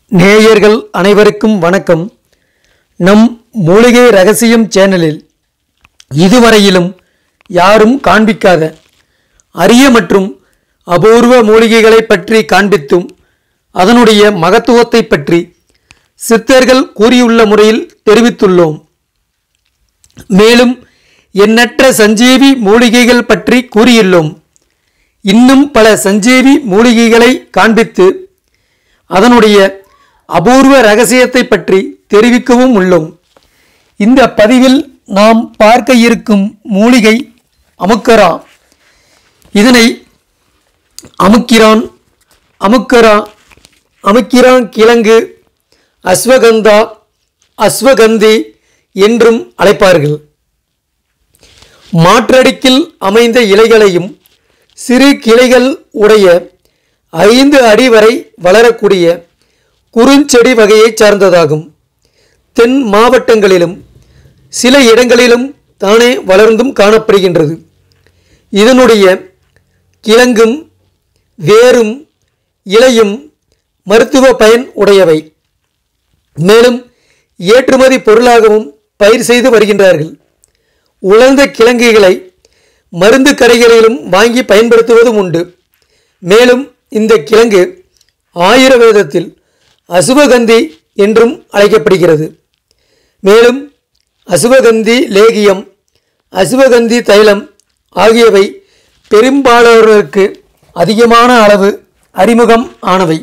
நேயர்கள் அனைவருக்கும் வணக்கம் நம் மூலிகை ரகசியம் சேனலில் இதுவரையிலும் யாரும் காண்பிக்காத அரிய மற்றும் அபூர்வ மூலிகைகளை பற்றி காண்பித்தும் அதனுடைய மகத்துவத்தை பற்றி சித்தர்கள் கூறியுள்ள முறையில் தெரிவித்துள்ளோம் மேலும் எண்ணற்ற சஞ்சீவி மூலிகைகள் பற்றி கூறியுள்ளோம் இன்னும் பல சஞ்சீவி மூலிகைகளை காண்பித்து அதனுடைய அபூர்வ ரகசியத்தை பற்றி தெரிவிக்கவும் உள்ளோம் இந்த பதிவில் நாம் பார்க்க இருக்கும் மூலிகை அமுக்கரா இதனை அமுக்கிரான் அமுக்கரா அமுக்கிரான் கிழங்கு அஸ்வகந்தா அஸ்வகந்தி என்றும் அழைப்பார்கள் மாற்றடிக்கில் அமைந்த இலைகளையும் சிறு கிளைகள் உடைய ஐந்து அடி வரை வளரக்கூடிய குறுஞ்செடி வகையைச் சார்ந்ததாகும் தென் மாவட்டங்களிலும் சில இடங்களிலும் தானே வளர்ந்தும் காணப்படுகின்றது இதனுடைய கிழங்கும் வேரும் இலையும் மருத்துவ பயன் உடையவை மேலும் ஏற்றுமதி பொருளாகவும் பயிர் செய்து வருகின்றார்கள் உலர்ந்த கிழங்குகளை மருந்து கடைகளிலும் வாங்கி பயன்படுத்துவதும் உண்டு மேலும் இந்த கிழங்கு ஆயுர்வேதத்தில் அசுவகந்தி என்றும் அழைக்கப்படுகிறது மேலும் அசுவகந்தி லேகியம் அசுவகந்தி தைலம் ஆகியவை பெரும்பாலானோருக்கு அதிகமான அளவு அறிமுகம் ஆனவை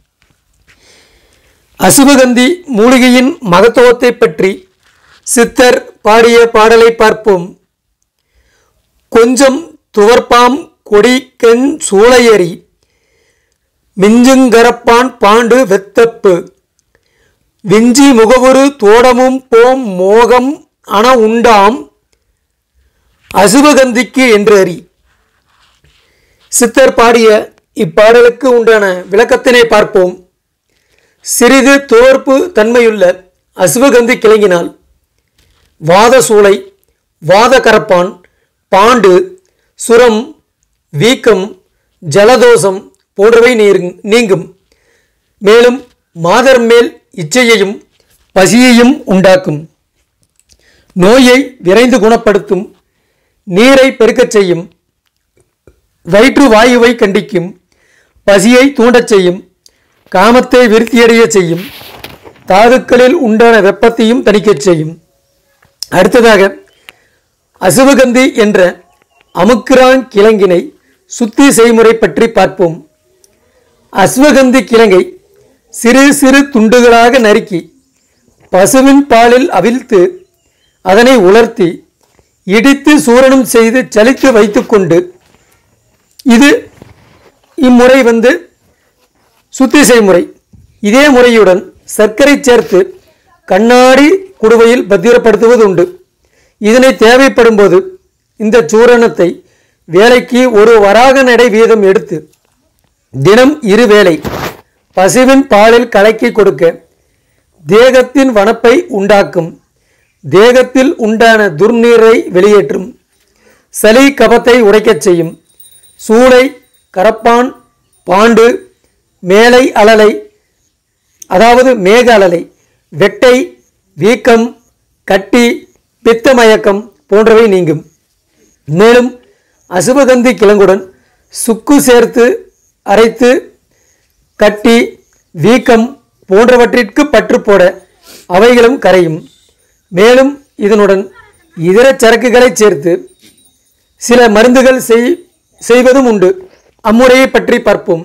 அசுவகந்தி மூலிகையின் மகத்துவத்தை பற்றி சித்தர் பாடிய பாடலை பார்ப்போம் கொஞ்சம் துவர்ப்பாம் கொடிக்கண் சூளையரி மிஞ்சுங்கரப்பான் பாண்டு வெத்தப்பு விஞ்சி முகவுரு தோடமும் போம் மோகம் அண உண்டாம் அசுவகந்திக்கு என்று அறி சித்தர் பாடிய இப்பாடலுக்கு உண்டான விளக்கத்தினை பார்ப்போம் சிறிது தோற்பு தன்மையுள்ள அசுவகந்தி கிளங்கினால் வாத சூளை வாத கரப்பான் பாண்டு சுரம் வீக்கம் ஜலதோஷம் போன்றவை நீர் நீங்கும் மேலும் மாதர் மேல் இச்சையையும் பசியையும் உண்டாக்கும் நோயை விரைந்து குணப்படுத்தும் நீரை பெருக்கச் செய்யும் வயிற்று வாயுவை கண்டிக்கும் பசியை தூண்டச் செய்யும் காமத்தை விருத்தியடைய செய்யும் தாதுக்களில் உண்டான வெப்பத்தையும் தணிக்கச் செய்யும் அடுத்ததாக அசுவகந்தி என்ற அமுக்கிரான் கிழங்கினை சுத்தி செய்முறை பற்றி பார்ப்போம் அஸ்வகந்தி கிழங்கை சிறு சிறு துண்டுகளாக நறுக்கி பசுவின் பாலில் அவிழ்த்து அதனை உலர்த்தி இடித்து சூரணம் செய்து சலித்து வைத்துக்கொண்டு இது இம்முறை வந்து சுத்தி செய்முறை இதே முறையுடன் சர்க்கரை சேர்த்து கண்ணாடி குடுவையில் பத்திரப்படுத்துவது உண்டு இதனை தேவைப்படும் போது இந்த சூரணத்தை வேலைக்கு ஒரு வராக நடை வீதம் எடுத்து தினம் இருவேளை பசுவின் பாலில் கலக்கி கொடுக்க தேகத்தின் வனப்பை உண்டாக்கும் தேகத்தில் உண்டான துர்நீரை வெளியேற்றும் சளி கபத்தை உடைக்கச் செய்யும் சூளை கரப்பான் பாண்டு மேலை அலலை அதாவது மேக அலலை வெட்டை வீக்கம் கட்டி பித்தமயக்கம் போன்றவை நீங்கும் மேலும் அசுபகந்தி கிழங்குடன் சுக்கு சேர்த்து அரைத்து கட்டி வீக்கம் போன்றவற்றிற்கு பற்று போட அவைகளும் கரையும் மேலும் இதனுடன் இதர சரக்குகளை சேர்த்து சில மருந்துகள் செய் செய்வதும் உண்டு அம்முறையை பற்றி பார்ப்போம்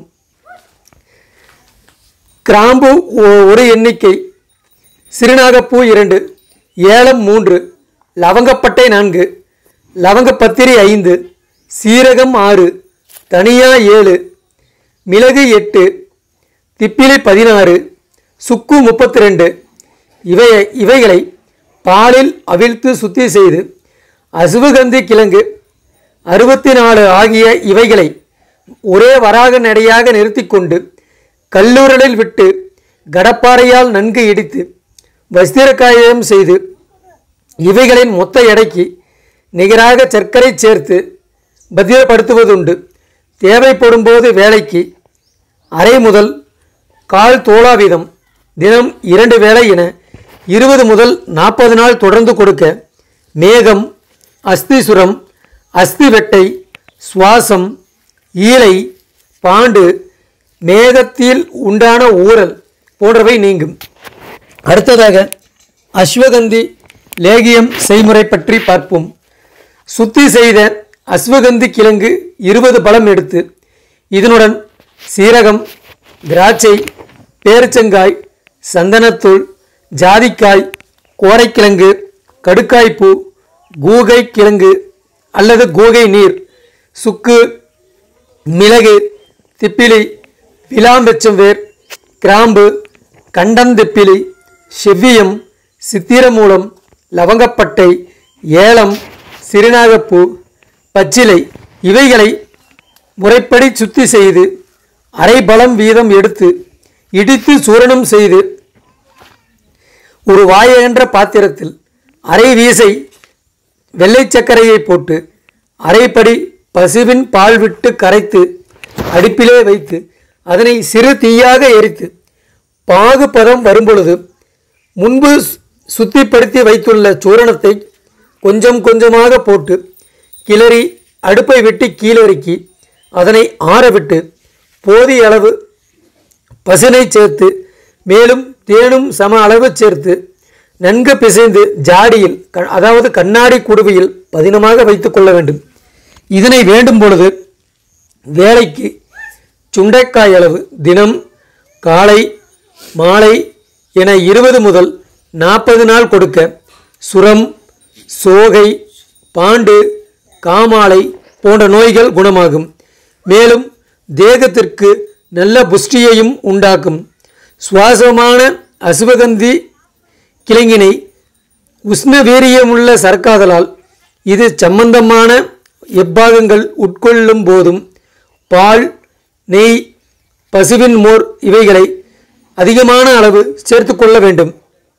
கிராம்பு ஒ- ஒரு எண்ணிக்கை சிறுநாகப்பூ இரண்டு ஏலம் மூன்று லவங்கப்பட்டை நான்கு லவங்கப்பத்திரி ஐந்து சீரகம் ஆறு தனியா ஏழு மிளகு எட்டு திப்பிலி பதினாறு சுக்கு முப்பத்தி ரெண்டு இவை இவைகளை பாலில் அவிழ்த்து சுத்தி செய்து அசுவகந்தி கிழங்கு அறுபத்தி நாலு ஆகிய இவைகளை ஒரே வராக நடையாக நிறுத்திக்கொண்டு கல்லூரலில் விட்டு கடப்பாறையால் நன்கு இடித்து வஸ்திரக்காயம் செய்து இவைகளின் மொத்த எடைக்கு நிகராக சர்க்கரை சேர்த்து பத்திரப்படுத்துவதுண்டு தேவைப்படும் போது வேலைக்கு அரை முதல் கால் தோளா வீதம் தினம் இரண்டு வேளை என இருபது முதல் நாற்பது நாள் தொடர்ந்து கொடுக்க மேகம் அஸ்திசுரம் அஸ்தி வெட்டை சுவாசம் ஈலை பாண்டு மேகத்தில் உண்டான ஊறல் போன்றவை நீங்கும் அடுத்ததாக அஸ்வகந்தி லேகியம் செய்முறை பற்றி பார்ப்போம் சுத்தி செய்த அஸ்வகந்தி கிழங்கு இருபது பழம் எடுத்து இதனுடன் சீரகம் திராட்சை பேரிச்சங்காய் சந்தனத்தூள் ஜாதிக்காய் கோரைக்கிழங்கு கடுக்காய்ப்பூ கூகை கிழங்கு அல்லது கூகை நீர் சுக்கு மிளகு திப்பிலி விலாம்பெச்சம் வேர் கிராம்பு கண்டந்திப்பிலி செவ்வியம் சித்திரமூலம் லவங்கப்பட்டை ஏலம் சிறுநாகப்பூ பச்சிலை இவைகளை முறைப்படி சுத்தி செய்து அரை பலம் வீதம் எடுத்து இடித்து சூரணம் செய்து ஒரு வாயகன்ற பாத்திரத்தில் அரை வீசை வெள்ளை சர்க்கரையை போட்டு அரைப்படி பசுவின் பால் விட்டு கரைத்து அடுப்பிலே வைத்து அதனை சிறு தீயாக எரித்து பாகு பதம் வரும்பொழுது முன்பு சு- சுத்திப்படுத்தி வைத்துள்ள சூரணத்தை கொஞ்சம் கொஞ்சமாக போட்டு கிளறி அடுப்பை விட்டு கீழிறக்கி அதனை ஆறவிட்டு போதிய அளவு பசுனை சேர்த்து மேலும் தேனும் சம அளவு சேர்த்து நன்கு பிசைந்து ஜாடியில் க- அதாவது கண்ணாடி குடுவையில் பதினமாக வைத்துக் கொள்ள வேண்டும் இதனை வேண்டும் பொழுது வேலைக்கு சுண்டைக்காய் அளவு தினம் காலை மாலை என இருபது முதல் நாற்பது நாள் கொடுக்க சுரம் சோகை பாண்டு காமாலை போன்ற நோய்கள் குணமாகும் மேலும் தேகத்திற்கு நல்ல புஷ்டியையும் உண்டாக்கும் சுவாசமான அசுவகந்தி கிழங்கினை உஷ்ண வீரியமுள்ள சர்க்காதலால் இது சம்பந்தமான எப்பாகங்கள் உட்கொள்ளும் போதும் பால் நெய் பசுவின் மோர் இவைகளை அதிகமான அளவு சேர்த்துக்கொள்ள வேண்டும்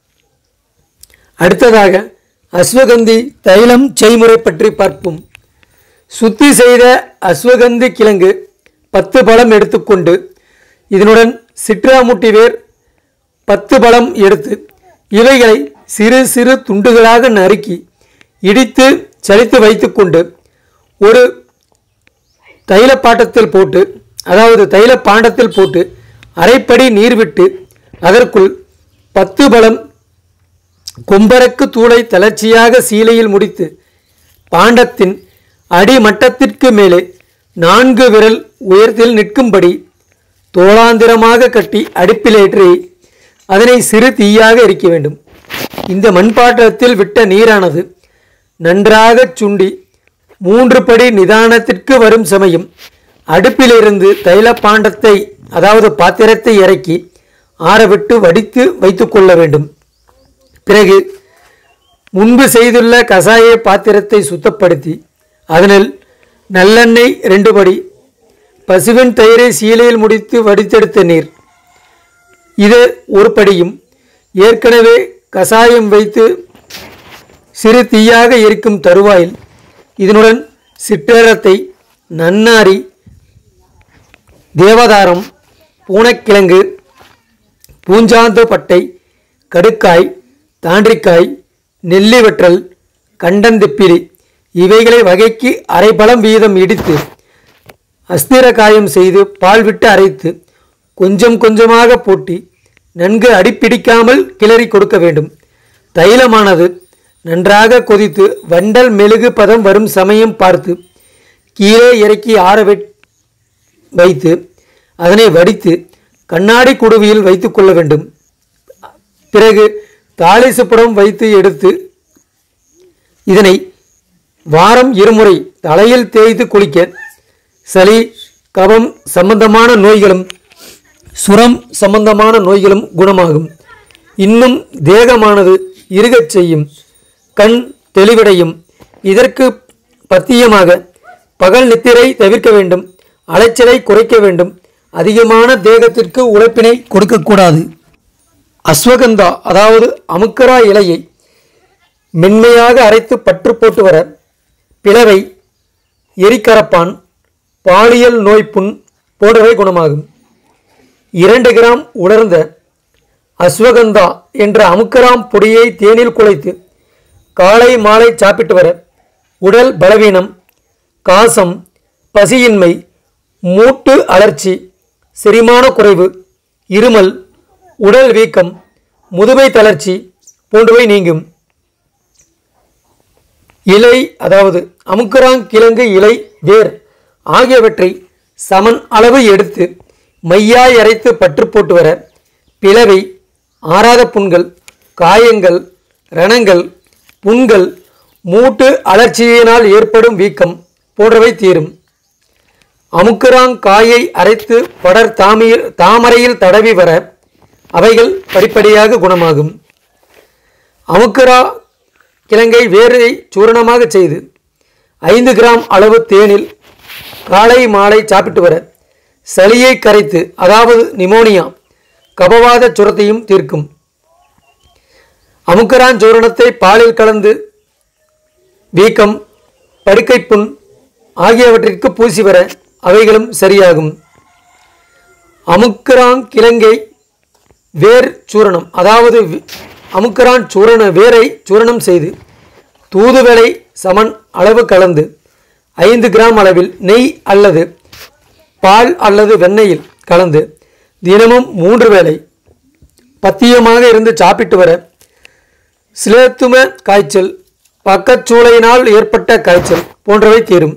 அடுத்ததாக அஸ்வகந்தி தைலம் செய்முறை பற்றி பார்ப்போம் சுத்தி செய்த அஸ்வகந்தி கிழங்கு பத்து பழம் எடுத்துக்கொண்டு இதனுடன் சிட்ராமுட்டி வேர் பத்து பழம் எடுத்து இவைகளை சிறு சிறு துண்டுகளாக நறுக்கி இடித்து சலித்து வைத்துக்கொண்டு ஒரு தைலப்பாட்டத்தில் போட்டு அதாவது தைல பாண்டத்தில் போட்டு அரைப்படி நீர் விட்டு அதற்குள் பத்து பழம் கொம்பரக்கு தூளை தளர்ச்சியாக சீலையில் முடித்து பாண்டத்தின் அடிமட்டத்திற்கு மேலே நான்கு விரல் உயரத்தில் நிற்கும்படி தோளாந்திரமாக கட்டி அடுப்பிலேற்றி அதனை சிறு தீயாக எரிக்க வேண்டும் இந்த மண்பாட்டத்தில் விட்ட நீரானது நன்றாகச் சுண்டி மூன்று படி நிதானத்திற்கு வரும் சமயம் அடுப்பிலிருந்து தைல பாண்டத்தை அதாவது பாத்திரத்தை இறக்கி ஆறவிட்டு வடித்து வைத்துக்கொள்ள வேண்டும் பிறகு முன்பு செய்துள்ள கசாய பாத்திரத்தை சுத்தப்படுத்தி அதனில் நல்லெண்ணெய் ரெண்டு படி பசுவின் தயிரை சீலையில் முடித்து வடித்தெடுத்த நீர் இது ஒரு படியும் ஏற்கனவே கசாயம் வைத்து சிறு தீயாக இருக்கும் தருவாயில் இதனுடன் சிற்றரத்தை நன்னாரி தேவதாரம் பூனைக்கிழங்கு பூஞ்சாந்து பட்டை கடுக்காய் தாண்டிக்காய் நெல்லி வெற்றல் கண்டந்திப்பிலி இவைகளை வகைக்கு அரைபலம் வீதம் இடித்து அஸ்திர காயம் செய்து பால் விட்டு அரைத்து கொஞ்சம் கொஞ்சமாக போட்டி நன்கு அடிப்பிடிக்காமல் கிளறி கொடுக்க வேண்டும் தைலமானது நன்றாக கொதித்து வண்டல் மெழுகு பதம் வரும் சமயம் பார்த்து கீழே இறக்கி ஆற வெட்- வைத்து அதனை வடித்து கண்ணாடி குடுவியில் வைத்துக்கொள்ள வேண்டும் பிறகு தாளிசுப்படம் வைத்து எடுத்து இதனை வாரம் இருமுறை தலையில் தேய்த்து குளிக்க சளி கபம் சம்பந்தமான நோய்களும் சுரம் சம்பந்தமான நோய்களும் குணமாகும் இன்னும் தேகமானது இருகச் செய்யும் கண் தெளிவடையும் இதற்கு பத்தியமாக பகல் நித்திரை தவிர்க்க வேண்டும் அலைச்சலை குறைக்க வேண்டும் அதிகமான தேகத்திற்கு உழைப்பினை கொடுக்கக்கூடாது அஸ்வகந்தா அதாவது அமுக்கரா இலையை மென்மையாக அரைத்து பற்று போட்டு வர பிளவை எரிக்கரப்பான் பாலியல் நோய் புண் போன்றவை குணமாகும் இரண்டு கிராம் உலர்ந்த அஸ்வகந்தா என்ற அமுக்கராம் பொடியை தேனில் குழைத்து காலை மாலை சாப்பிட்டு வர உடல் பலவீனம் காசம் பசியின்மை மூட்டு அலர்ச்சி செரிமான குறைவு இருமல் உடல் வீக்கம் முதுமை தளர்ச்சி போன்றவை நீங்கும் இலை அதாவது அமுக்கராங் கிழங்கு இலை வேர் ஆகியவற்றை சமன் அளவு எடுத்து மையாய் அரைத்து பற்று போட்டு வர பிளவை ஆறாத புண்கள் காயங்கள் ரணங்கள் புண்கள் மூட்டு அலர்ச்சியினால் ஏற்படும் வீக்கம் போன்றவை தீரும் அமுக்குராங் காயை அரைத்து படர் தாமியில் தாமரையில் தடவி வர அவைகள் படிப்படியாக குணமாகும் அமுக்குரா கிழங்கை வேரை சூரணமாக செய்து ஐந்து கிராம் அளவு தேனில் காலை மாலை சாப்பிட்டு வர சளியை கரைத்து அதாவது நிமோனியா கபவாத சுரத்தையும் தீர்க்கும் அமுக்கரான் சூரணத்தை பாலில் கலந்து வீக்கம் படுக்கைப்புண் ஆகியவற்றிற்கு பூசி வர அவைகளும் சரியாகும் அமுக்கரான் கிழங்கை வேர் சூரணம் அதாவது வி- அமுக்கரான் சூரண வேரை சூரணம் செய்து தூதுவளை சமன் அளவு கலந்து ஐந்து கிராம் அளவில் நெய் அல்லது பால் அல்லது வெண்ணெயில் கலந்து தினமும் மூன்று வேளை பத்தியமாக இருந்து சாப்பிட்டு வர சிலேத்தும காய்ச்சல் பக்கச்சூளையினால் ஏற்பட்ட காய்ச்சல் போன்றவை தீரும்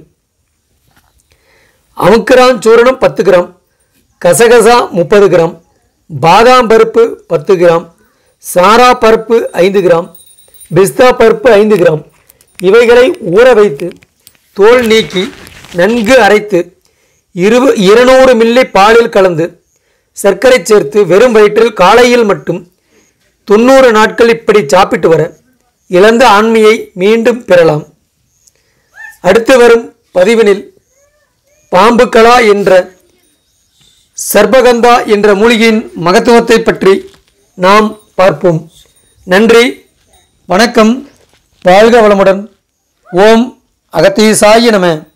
அமுக்கிரான் சூரணம் பத்து கிராம் கசகசா முப்பது கிராம் பாதாம் பருப்பு பத்து கிராம் சாரா பருப்பு ஐந்து கிராம் பிஸ்தா பருப்பு ஐந்து கிராம் இவைகளை ஊற வைத்து தோல் நீக்கி நன்கு அரைத்து இருப இருநூறு மில்லி பாலில் கலந்து சர்க்கரை சேர்த்து வெறும் வயிற்றில் காலையில் மட்டும் தொண்ணூறு நாட்கள் இப்படி சாப்பிட்டு வர இழந்த ஆண்மையை மீண்டும் பெறலாம் அடுத்து வரும் பதிவினில் பாம்புகளா என்ற சர்பகந்தா என்ற மூலிகையின் மகத்துவத்தை பற்றி நாம் பார்ப்போம் நன்றி வணக்கம் வாழ்க வளமுடன் ஓம் அகத்தீசாய நம